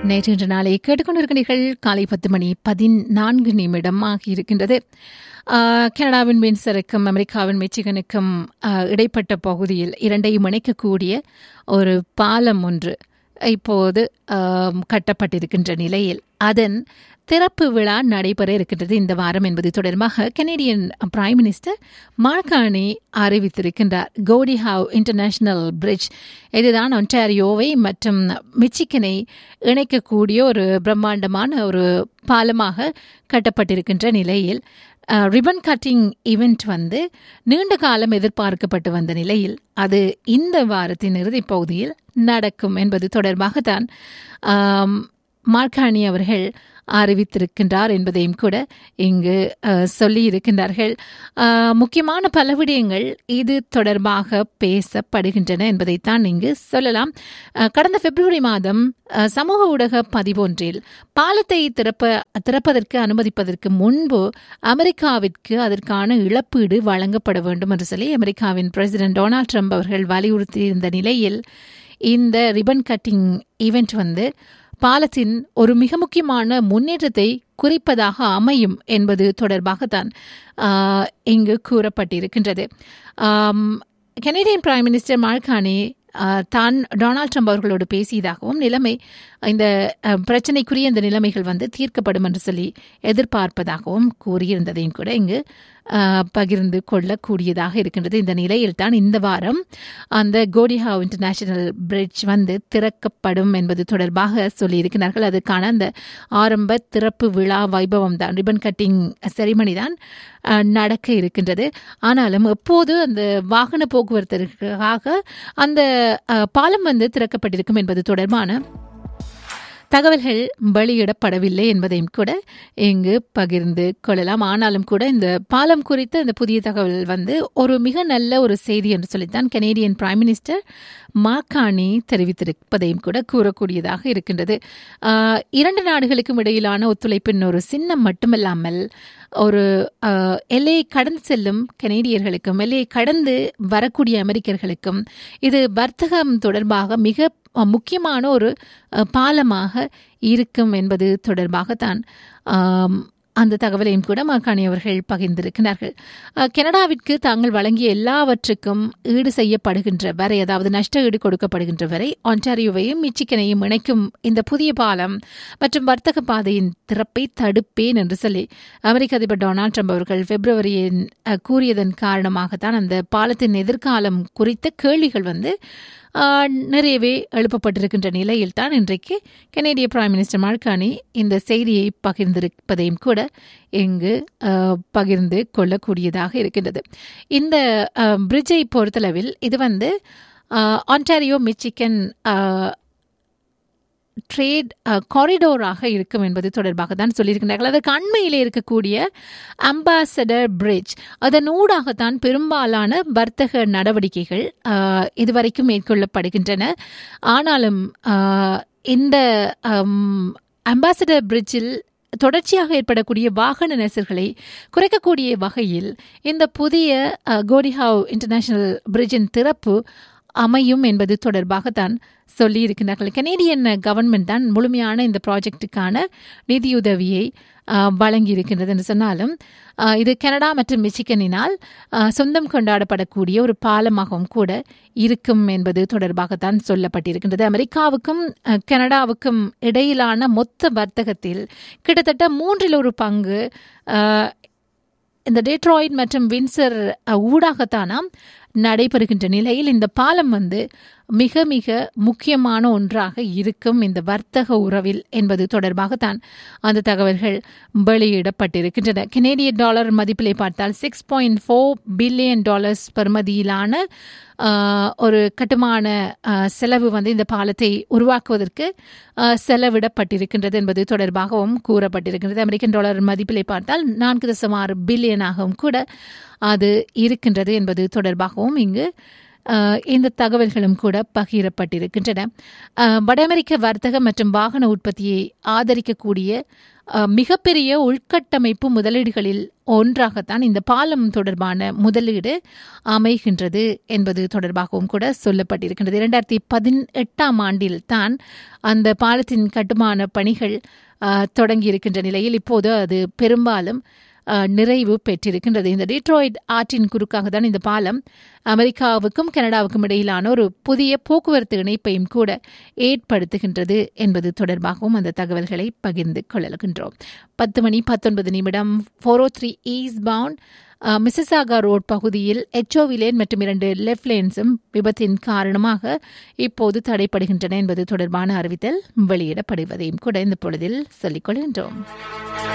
நேற்று இன்று நாளை கேட்டுக்கொண்டிருக்கிறீர்கள் காலை பத்து மணி பதினான்கு நிமிடம் ஆகியிருக்கின்றது ஆஹ், கனடாவின் வின்சருக்கும் அமெரிக்காவின் மிச்சிகனுக்கும் ஆஹ், இடைப்பட்ட பகுதியில் இரண்டையும் இணைக்கக்கூடிய ஒரு பாலம் ஒன்று இப்போது ஆம், கட்டப்பட்டிருக்கின்ற நிலையில் அதன் திறப்பு விழா நடைபெற இருக்கின்றது இந்த வாரம் என்பது தொடர்பாக கனேடியன் பிரைம் மினிஸ்டர் மார்கானி அறிவித்திருக்கின்றார் கோடி ஹாவ் இன்டர்நேஷனல் பிரிட்ஜ் இதுதான் ஒன்டாரியோவை மற்றும் மிச்சிகனை இணைக்கக்கூடிய ஒரு பிரம்மாண்டமான ஒரு பாலமாக கட்டப்பட்டிருக்கின்ற நிலையில் ரிபன் கட்டிங் ஈவெண்ட் வந்து நீண்ட காலம் எதிர்பார்க்கப்பட்டு வந்த நிலையில் அது இந்த வாரத்தின் இறுதிப் பகுதியில் நடக்கும் என்பது தொடர்பாகத்தான் ஆம், மார்கானி அவர்கள் அறிவித்திருக்கின்றார் என்பதையும் கூட இங்கு அஹ், சொல்லியிருக்கின்றார்கள் அஹ், முக்கியமான பல விடயங்கள் இது தொடர்பாக பேசப்படுகின்றன என்பதைத்தான் இங்கு சொல்லலாம் அஹ், கடந்த பிப்ரவரி மாதம் அஹ், சமூக ஊடக பதிவொன்றில் பாலத்தை திறப்ப திறப்பதற்கு அனுமதிப்பதற்கு முன்பு அமெரிக்காவிற்கு அதற்கான இழப்பீடு வழங்கப்பட வேண்டும் என்று சொல்லி அமெரிக்காவின் பிரசிடென்ட் டொனால்ட் ட்ரம்ப் அவர்கள் வலியுறுத்தியிருந்த நிலையில் இந்த ரிபன் கட்டிங் ஈவெண்ட் வந்து பாலத்தின் ஒரு மிக முக்கியமான முன்னேற்றத்தை குறிப்பதாக அமையும் என்பது தொடர்பாகத்தான் ஆஹ், இங்கு கூறப்பட்டிருக்கின்றது ஆம், கனேடியன் பிரைம் மினிஸ்டர் மார்கானி ஆஹ், தான் டொனால்ட் ட்ரம்ப் அவர்களோடு பேசியதாகவும் நிலைமை இந்த அஹ், பிரச்சனைக்குரிய இந்த நிலைமைகள் வந்து தீர்க்கப்படும் என்று சொல்லி எதிர்பார்ப்பதாகவும் கூறியிருந்ததையும் கூட இங்கு ஆஹ், பகிர்ந்து கொள்ளக்கூடியதாக இருக்கின்றது இந்த நிலையில் தான் இந்த வாரம் அந்த கோடிஹாவ் இன்டர்நேஷனல் பிரிட்ஜ் வந்து திறக்கப்படும் என்பது தொடர்பாக சொல்லியிருக்கிறார்கள் அதுக்கான அந்த ஆரம்ப திறப்பு விழா வைபவம் தான் ரிபன் கட்டிங் செரிமனி தான் ஆஹ், நடக்க இருக்கின்றது ஆனாலும் எப்போது அந்த வாகன போக்குவரத்திற்காக அந்த ஆஹ், பாலம் வந்து திறக்கப்பட்டிருக்கும் என்பது தொடர்பான தகவல்கள் வெளியிடப்படவில்லை என்பதையும் கூட இங்கு பகிர்ந்து கொள்ளலாம் ஆனாலும் கூட இந்த பாலம் குறித்த இந்த புதிய தகவல் வந்து ஒரு மிக நல்ல ஒரு செய்தி என்று சொல்லித்தான் கனேடியன் பிரைம் மினிஸ்டர் மாக்கானி தெரிவித்திருப்பதையும் கூட கூறக்கூடியதாக இருக்கின்றது ஆஹ், இரண்டு நாடுகளுக்கும் இடையிலான ஒத்துழைப்பின் ஒரு சின்னம் மட்டுமல்லாமல் ஒரு ஆஹ், எல்லையை கடந்து செல்லும் கனேடியர்களுக்கும் எல்லையை கடந்து வரக்கூடிய அமெரிக்கர்களுக்கும் இது வர்த்தகம் தொடர்பாக மிக அஹ், முக்கியமான ஒரு அஹ், பாலமாக இருக்கும் என்பது தொடர்பாகத்தான் ஆம், அந்த தகவலையும் கூட மாக்காணி அவர்கள் பகிர்ந்திருக்கிறார்கள் அஹ், கனடாவிற்கு தாங்கள் வழங்கிய எல்லாவற்றுக்கும் ஈடு செய்யப்படுகின்ற வரை அதாவது நஷ்ட ஈடு கொடுக்கப்படுகின்ற வரை ஒன்டாரியோவையும் மிச்சிக்கனையும் இணைக்கும் இந்த புதிய பாலம் மற்றும் வர்த்தக பாதையின் திறப்பை தடுப்பேன் என்று சொல்லி அமெரிக்க அதிபர் டொனால்ட் ட்ரம்ப் அவர்கள் பிப்ரவரியின் அஹ், கூறியதன் காரணமாகத்தான் அந்த பாலத்தின் எதிர்காலம் குறித்த கேள்விகள் வந்து ஆஹ், நிறையவே எழுப்பப்பட்டிருக்கின்ற நிலையில் தான் இன்றைக்கு கனேடிய பிரைம் மினிஸ்டர் மார்கானி இந்த செய்தியை பகிர்ந்திருப்பதையும் கூட இங்கு ஆஹ், பகிர்ந்து கொள்ளக்கூடியதாக இருக்கின்றது இந்த பிரிட்ஜை பொறுத்தளவில் இது வந்து ஆஹ், ஆன்டாரியோ மிச்சிகன் ஆஹ், ட்ரேட் காரிடோராக இருக்கும் என்பது தொடர்பாக தான் சொல்லியிருக்கிறார்கள் அதற்கு அண்மையிலே இருக்கக்கூடிய அம்பாசடர் பிரிட்ஜ் அதன் ஊடாகத்தான் பெரும்பாலான வர்த்தக நடவடிக்கைகள் அஹ், இதுவரைக்கும் மேற்கொள்ளப்படுகின்றன ஆனாலும் அஹ், இந்த அம்பாசடர் பிரிட்ஜில் தொடர்ச்சியாக ஏற்படக்கூடிய வாகன நெரிசல்களை குறைக்கக்கூடிய வகையில் இந்த புதிய அஹ், கோடிஹாவ் இன்டர்நேஷனல் பிரிட்ஜின் திறப்பு அமையும் என்பது தொடர்பாகத்தான் சொல்லியிருக்கிறார்கள் கனேடியன் கவர்மெண்ட் தான் முழுமையான இந்த ப்ராஜெக்டுக்கான நிதியுதவியை ஆஹ், வழங்கியிருக்கின்றது என்று சொன்னாலும் ஆஹ், இது கனடா மற்றும் மிச்சிகனினால் ஆஹ், சொந்தம் கொண்டாடப்படக்கூடிய ஒரு பாலமாகவும் கூட இருக்கும் என்பது தொடர்பாகத்தான் சொல்லப்பட்டிருக்கின்றது அமெரிக்காவுக்கும் ஆஹ், கனடாவுக்கும் இடையிலான மொத்த வர்த்தகத்தில் கிட்டத்தட்ட மூன்றில் ஒரு பங்கு ஆஹ், இந்த டெட்ராய்ட் மற்றும் வின்சர் அஹ், ஊடாகத்தானாம் நடைபெறுகின்ற நிலையில் இந்த பாலம் வந்து மிக மிக முக்கியமான ஒன்றாக இருக்கும் இந்த வர்த்தக உறவில் என்பது தொடர்பாகத்தான் அந்த தகவல்கள் வெளியிடப்பட்டிருக்கின்றன கனேடிய டாலர் மதிப்பிலே பார்த்தால் six point four billion dollars பெறுமதியிலான ஆஹ், ஒரு கட்டுமான ஆஹ், செலவு வந்து இந்த பாலத்தை உருவாக்குவதற்கு ஆஹ், செலவிடப்பட்டிருக்கின்றது என்பது தொடர்பாகவும் கூறப்பட்டிருக்கின்றது அமெரிக்கன் டாலர் மதிப்பிலே பார்த்தால் நான்கு தசம் ஆறு பில்லியனாகவும் கூட அது இருக்கின்றது என்பது தொடர்பாகவும் இங்கு அஹ், இந்த தகவல்களும் கூட பகிரப்பட்டிருக்கின்றன அஹ், வட அமெரிக்க வர்த்தக மற்றும் வாகன உற்பத்தியை ஆதரிக்கக்கூடிய அஹ், மிகப்பெரிய உள்கட்டமைப்பு முதலீடுகளில் ஒன்றாகத்தான் இந்த பாலம் தொடர்பான முதலீடு அமைகின்றது என்பது தொடர்பாகவும் கூட சொல்லப்பட்டிருக்கின்றது இரண்டாயிரத்தி பதினெட்டாம் ஆண்டில் தான் அந்த பாலத்தின் கட்டுமான பணிகள் அஹ், தொடங்கியிருக்கின்ற நிலையில் இப்போது அது பெரும்பாலும் அஹ், நிறைவு பெற்றிருக்கின்றது இந்த டீட்ராய்ட் ஆற்றின் குறுக்காக தான் இந்த பாலம் அமெரிக்காவுக்கும் கனடாவுக்கும் இடையிலான ஒரு புதிய போக்குவரத்து இணைப்பையும் கூட ஏற்படுத்துகின்றது என்பது தொடர்பாகவும் அந்த தகவல்களை பகிர்ந்து கொள்ளகின்றோம் பத்து மணி பத்தொன்பது நிமிடம் four O three eastbound Mississauga road பகுதியில் எச்ஓவி லேன் மற்றும் இரண்டு லெஃப்ட் லேன்ஸும் விபத்தின் காரணமாக இப்போது தடைப்படுகின்றன என்பது தொடர்பான அறிவித்தல் வெளியிடப்படுவதையும் கூட இந்த பொழுதில் சொல்லிக் கொள்கின்றோம்